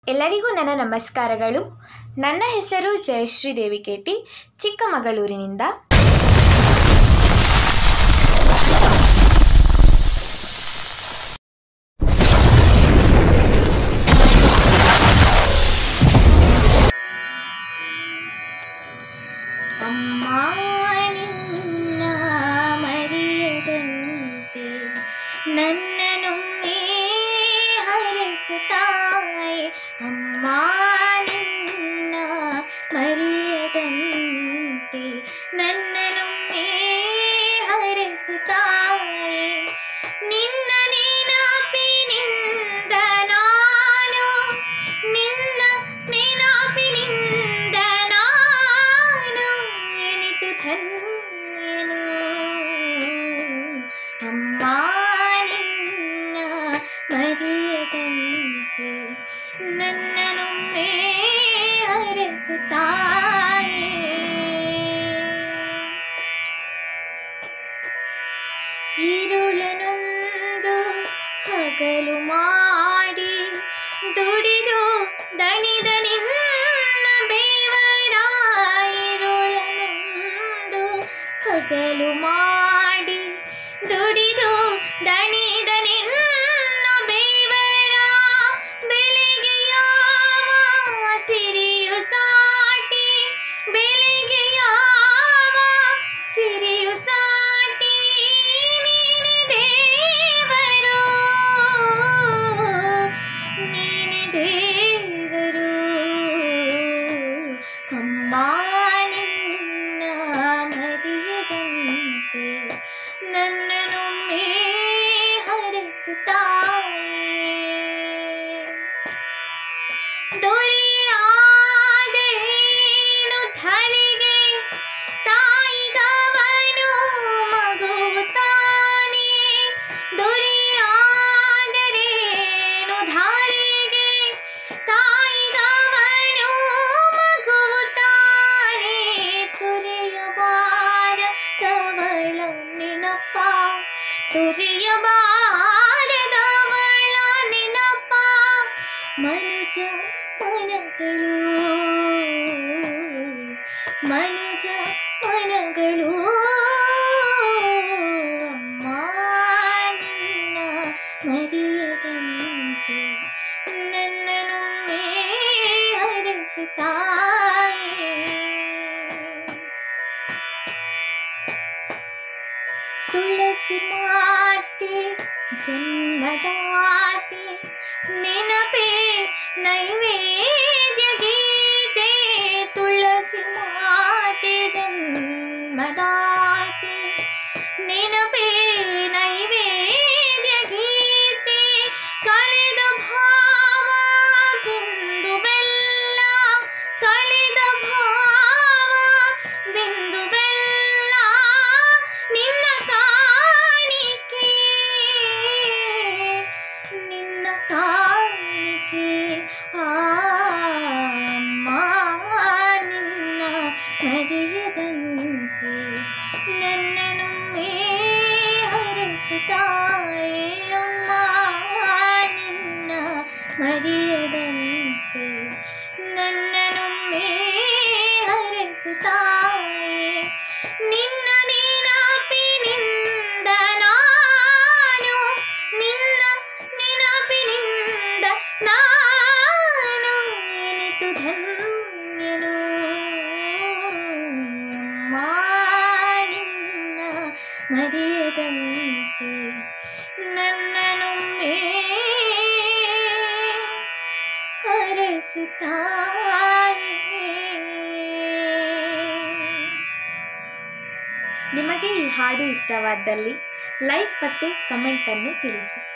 ಎಲ್ಲರಿಗೂ ನನ್ನ ನಮಸ್ಕಾರಗಳು ನನ್ನ ಹೆಸರು ಜಯಶ್ರೀ ದೇವಿಕೇಟಿ ಚಿಕ್ಕಮಗಳೂರಿನಿಂದ ಅಮ್ಮ ನಿನ್ನ ಮರೆಯದಂತೆ ನನ್ನನೊಮ್ಮೆ ಹರಸುತ್ತಾಯೆ ಅಮ್ಮ ನಿನ್ನ ಮರೆಯದಂತೆ ನನ್ನನೊಮ್ಮೆ ಹರಸುತ್ತಾಯೆ ನಿನ್ನ ನೆನಪಿನಿಂದ ನಾನು ನಿನ್ನ ನೆನಪಿನಿಂದ ನಾನು ಎನಿತು ಧನ್ಯನು ಅಮ್ಮ ನಿನ್ನ ಮರೆಯದಂತೆ ನನ್ನನೊಮ್ಮೆ ಹರಸುತ್ತಾಯೆ ഇരുളനൊന്തു ಹಗಲು ಮಾಡಿ ದುಡಿದು ದಣಿದ ನಿನ್ನ ಬೇವರ ഇരുളನೊಂದು ಹಗಲು ಮಾಡಿ ದುಡಿದು ದಣಿದ ನಿನ್ನ ಬೇವರ ಬೆಲೆಗೆ ಯಾವ ಸಿರಿಯು ಸಾಟಿ ಬೆಲೆಗೆ ಯಾವ ಸಿರಿಯು ಸಾಟಿ ನೀನೆ ದೇವರು ನೀನೆ ದೇವರು ಅಮ್ಮ ನಿನ್ನ ಮರೆಯದಂತೆ ನನ್ನನೊಮ್ಮೆ ಹರಸುತ್ತಾಯೆ ದೊರೆಯಾದರೇನು ಧನಿಗೆ ತಾಯಿಗವನು ಮಗುವು ತಾನೇ ದೊರೆಯಾದರೇನು ಧಾರೆಗೆ ತಾಯಿಗವನು ಮಗುವು ತಾನೇ ತುರೆಯಬಾರದವಳ ನೆನಪ ತುರೆಯಬಾರದವಳ ನೆನಪ ಮನುಜ ಮನಗಳು ಮನುಜ ಮನಗಳು ಅಮ್ಮ ನಿನ್ನ ಮರೆಯದಂತೆ ನನ್ನನೊಮ್ಮೆ ಹರಸುತ್ತಾಯೆ ತುಳಸಿ ಮಾತೆ ಜನ್ಮದಾತೆ ನೆನಪೇ ನೈವೇದ್ಯ ಗೀತೆ ತುಳಸಿ ಮಾತೆ ಜನ್ಮದಾತೆ ನೆನಪೇ ನೈವೇದ್ಯ ಗೀತೆ ಕಳೆದ ಭಾವ ಬಿಂದು ಬೆಲ್ಲ ಕಳೆದ ಭಾವ ಬಿಂದು ಬೆಲ್ಲ ನಿನ್ನ ಕಾಣಿಕೆ ನಿನ್ನ ಕಾಣಿಕೆ ಆ ಅಮ್ಮ ನಿನ್ನ ಮರೆಯದಂತೆ ನನ್ನನೊಮ್ಮೆ ಹರಸುತ್ತಾಯೆ ಅಮ್ಮ ನಿನ್ನ ಮರೆಯದಂತೆ ನನ್ನನೊಮ್ಮೆ ಹರಸುತ್ತಾಯೆ ನಿನ್ನ ನೆನಪಿನಿಂದ ನಾನು ನಿನ್ನ ನೆನಪಿನಿಂದ ನಾನು ಎನಿತು ಧನ್ಯನು ಅಮ್ಮ ನಿನ್ನ ಮರೆಯದಂತೆ ನನ್ನನೊಮ್ಮೆ ಹರಸುತ್ತಾಯೆ ನಿಮಗೆ ಈ ಹಾಡು ಇಷ್ಟವಾದಲ್ಲಿ ಲೈಕ್ ಮತ್ತು ಕಮೆಂಟನ್ನು ತಿಳಿಸಿ